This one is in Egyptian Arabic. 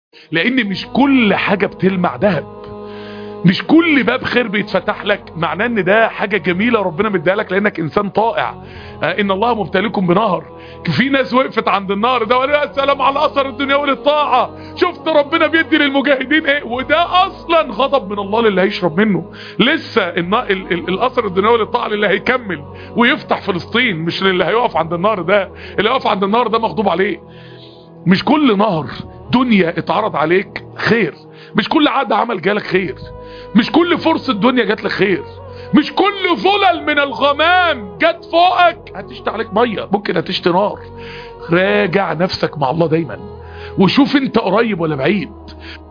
لان مش كل حاجة بتلمع ذهب مش كل باب خير بيتفتح لك معناه ان ده حاجة جميلة ربنا مديها لك لانك انسان طائع آه ان الله مبتليكم بنهر في ناس وقفت عند النهر ده وقالوا يا سلام على اثر الدنيا وللطاعة شفت ربنا بيدي للمجاهدين ايه وده اصلا غضب من الله للي هيشرب منه لسه ال ال ال الاثر الدنيوي للطاعة للي هيكمل ويفتح فلسطين مش للي هيقف عند النهر ده اللي يقف عند النهر ده مغضوب عليه مش كل نهر دنيا اتعرض عليك خير مش كل عقد عمل جالك خير مش كل فرصة دنيا جات لك خير مش كل ظلل من الغمام جت فوقك هتشتي عليك مية ممكن هتشتي نار راجع نفسك مع الله دايما وشوف انت قريب ولا بعيد